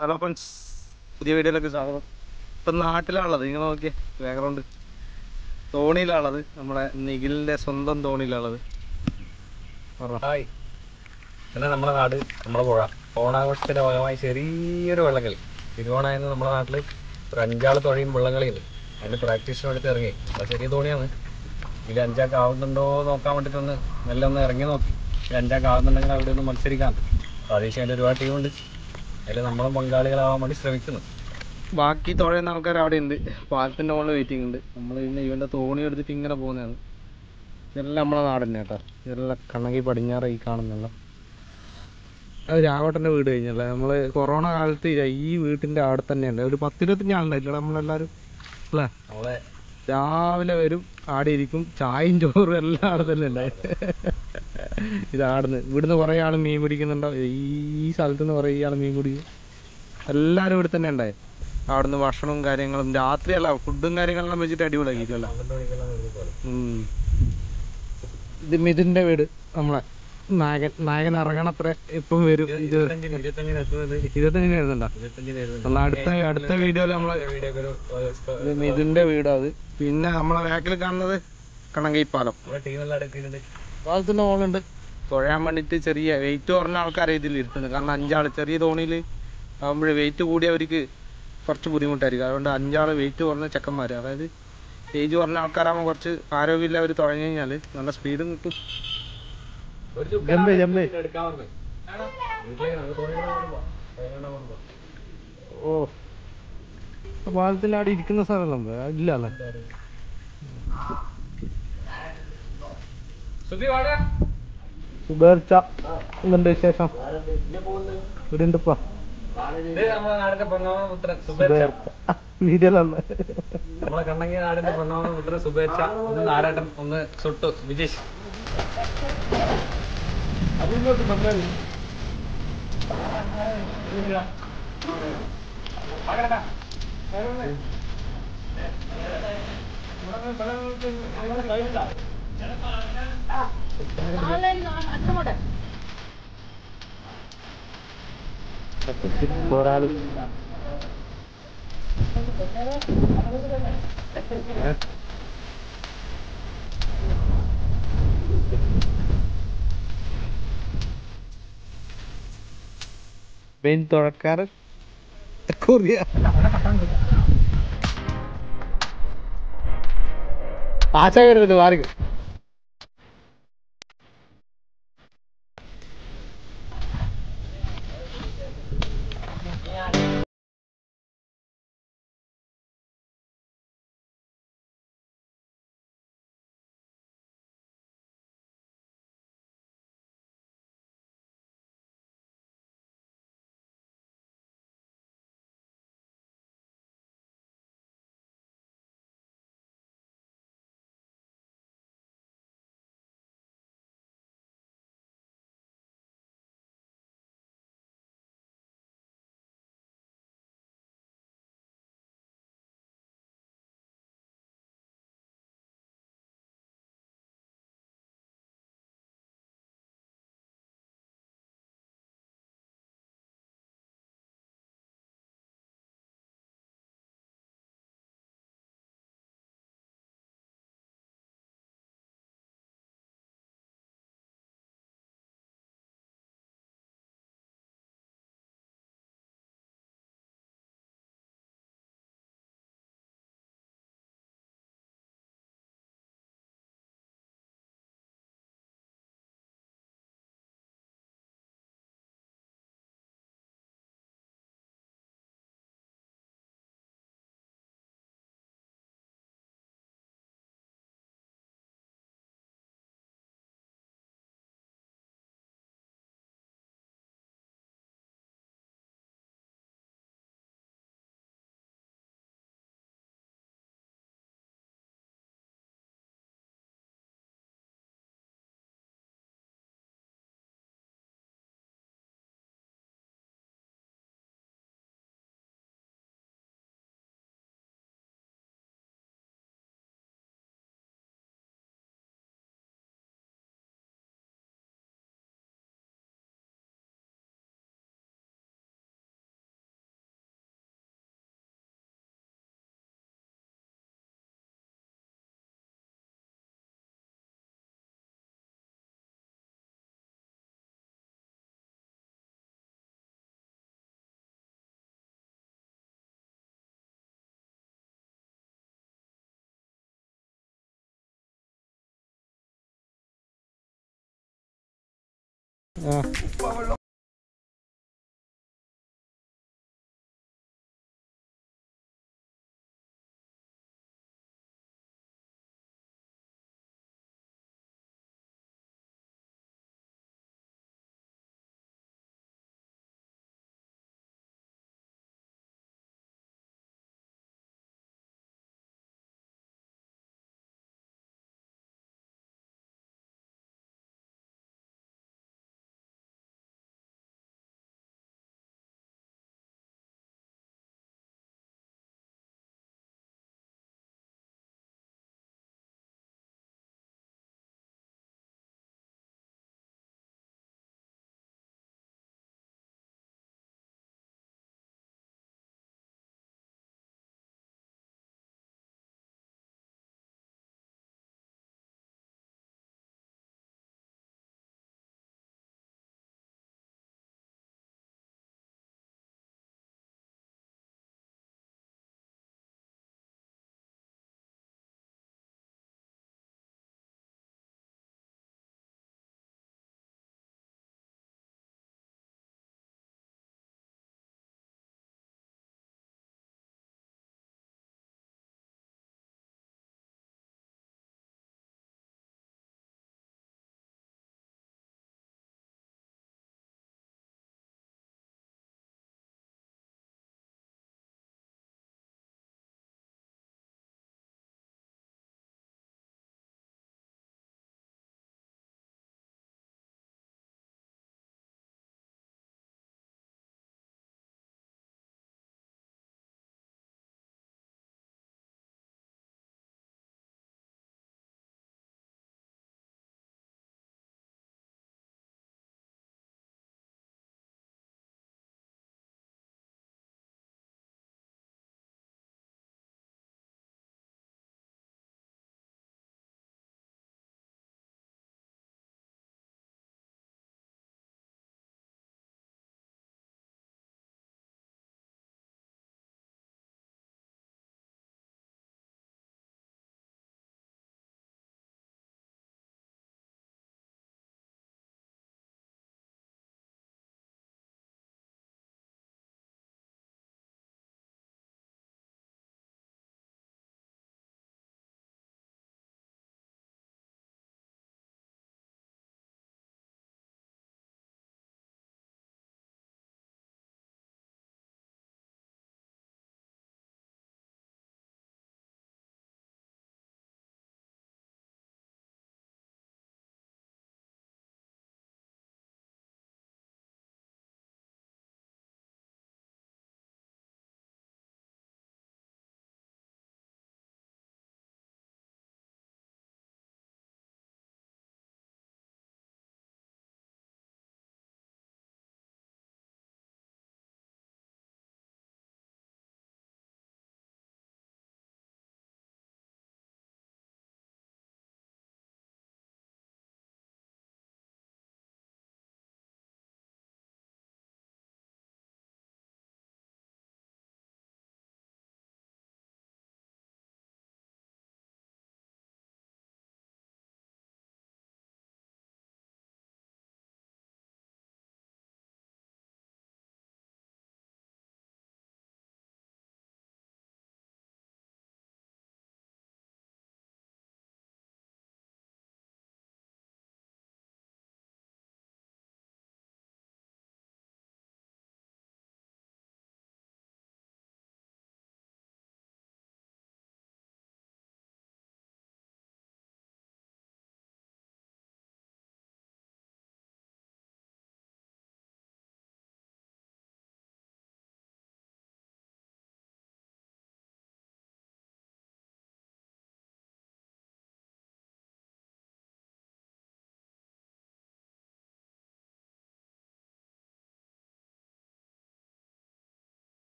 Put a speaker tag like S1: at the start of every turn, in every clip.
S1: Hello friends പുതിയ വീഡിയോയിലേക്ക് സ്വാഗതം ഇപ്പം നാട്ടിലാണുള്ളത് നിങ്ങൾ നോക്കിയേ ബാക്ക്ഗ്രൗണ്ട് തോണിയിലാണുള്ളത് നമ്മുടെ നിഖിലിൻ്റെ സ്വന്തം തോണിയിലാണുള്ളത് പറ
S2: ഹായ് എന്നാ നമ്മുടെ നാട് നമ്മുടെ പുഴ ഓണാഘോഷത്തിന്റെ ഭാഗമായി ചെറിയൊരു വള്ളംകളി തിരുവോണ എന്ന് നമ്മുടെ നാട്ടിൽ ഒരു അഞ്ചാള് തുഴയും വള്ളംകളിയുണ്ട് അതിന് പ്രാക്ടീസിന് വേണ്ടിയിട്ട് ഇറങ്ങി അത് ചെറിയ തോണിയാണ് ഇതിൽ അഞ്ചാക്ക് ആവുന്നുണ്ടോ നോക്കാൻ വേണ്ടിയിട്ടൊന്ന് മെല്ലെ ഒന്ന് ഇറങ്ങി നോക്കി ഇതിൽ അഞ്ചാക്ക് ആവുന്നുണ്ടെങ്കിൽ അവിടെ ഒന്ന് മത്സരിക്കാൻ പ്രാദേശികമായിട്ട് ഒരുപാട് ടീമുണ്ട് അതിൽ നമ്മളും പങ്കാളികളാവാൻ വേണ്ടി ശ്രമിക്കുന്നു
S1: ബാക്കി തുഴയുന്ന ആൾക്കാർ അവിടെ ഉണ്ട് പാലത്തിൻ്റെ മുകളിൽ വെയിറ്റിംഗ് ഉണ്ട് നമ്മൾ പിന്നെ ഇവൻ്റെ തോണി എടുത്തിട്ട് ഇങ്ങനെ പോകുന്നതാണ് ഇതെല്ലാം നമ്മളെ നാട് തന്നെ കേട്ടോ ഇതെല്ലാം കണ്ണകി പടിഞ്ഞാറ് ഈ കാണുന്നുള്ള അത് രാവട്ടൻ്റെ വീട് കഴിഞ്ഞല്ലേ നമ്മൾ കൊറോണ കാലത്ത് ഈ വീട്ടിൻ്റെ അവിടെ തന്നെയുണ്ട് ഒരു പത്തിരുപത്തഞ്ച് ആളുണ്ടായില്ല നമ്മളെല്ലാവരും അല്ലേ
S2: നമ്മളെ
S1: രാവിലെ വരും ആടെ ഇരിക്കും ചായയും ചോറും എല്ലാം അവിടെ തന്നെ ഉണ്ടായി ഇതാടുന്ന് ഇവിടുന്ന് കുറേ ആൾ മീൻ പിടിക്കുന്നുണ്ടാവും ഈ സ്ഥലത്ത് നിന്ന് കുറേ ആൾ മീൻ പിടിക്കും എല്ലാവരും ഇവിടെ തന്നെ ഉണ്ടായി അവിടുന്ന് ഭക്ഷണവും കാര്യങ്ങളും രാത്രിയല്ല ഫുഡും കാര്യങ്ങളെല്ലാം വെച്ചിട്ട് അടിപൊളിയാക്കിയിട്ടല്ല ഉം. ഇത് മിഥുന്റെ വീട് നമ്മളെ നായകൻ നായകൻ ഇറങ്ങണത്ര ഇപ്പം വരും ഇത്
S2: ഇരുപത്തഞ്ചിന് ഇരുപത്തഞ്ചിന് എത്തുന്നത്
S1: ഇരുപത്തഞ്ചിന് വരുന്നുണ്ടോ
S2: ഇരുപത്തഞ്ചിന് വരുന്നത്
S1: എന്നാ അടുത്ത അടുത്ത വീഡിയോയിൽ നമ്മളെ
S2: വീഡിയോ ഒക്കെ ഒരു
S1: ഇത് മിഥുന്റെ വീടാ അത് പിന്നെ നമ്മളെ ബാക്കിൽ കാണുന്നത് കണങ്കൈപ്പാലം
S2: നമ്മുടെ ടീമെല്ലാം എടുക്കുന്നുണ്ട്
S1: പാലത്തിന്റെ മുകളുണ്ട് തുഴയാൻ വേണ്ടിയിട്ട് ചെറിയ വെയിറ്റ് കുറഞ്ഞ ആൾക്കാരെ ഇതിൽ ഇരുത്തുന്നത് കാരണം അഞ്ചാള് ചെറിയ തോണിയിൽ ആകുമ്പോഴേ വെയിറ്റ് കൂടിയവർക്ക് കുറച്ച് ബുദ്ധിമുട്ടായിരിക്കും അതുകൊണ്ട് അഞ്ചാള് വെയിറ്റ് കുറഞ്ഞ ചെക്കന്മാർ അതായത് ഏജ് കുറഞ്ഞ ആൾക്കാരാകുമ്പോൾ കുറച്ച് ആരോഗ്യമില്ല അവർ തുഴഞ്ഞു കഴിഞ്ഞാൽ നല്ല സ്പീഡും കിട്ടും ജമ്പ് ജമ്പ് ഓ പാലത്തിന്റെ അവിടെ ഇരിക്കുന്ന സ്ഥലമല്ലേ ഇല്ല അല്ലേ സുബേർച്ച എന്തുണ്ട് വിശേഷം ഇവിടെ ഉണ്ട് ഇപ്പൊ
S2: നമ്മളെ നാടിന്റെ പൊന്നോമ പുത്രൻ സുബേച്ച
S1: വീഡിയോയിലല്ലേ
S2: നമ്മളെ കണ്ണങ്ങി നാടിന്റെ പൊന്നോമ പുത്രൻ സുബേച്ച ഒന്ന് നാരാട്ടൻ ഒന്ന് സുട്ടു വിജേഷ്
S1: ഒരാൾ മെയിൻ തുഴക്കാരൻ കൊറിയ ആശ കരുത് മാറി ആ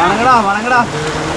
S3: വണങ്ങടാ വണങ്ങടാ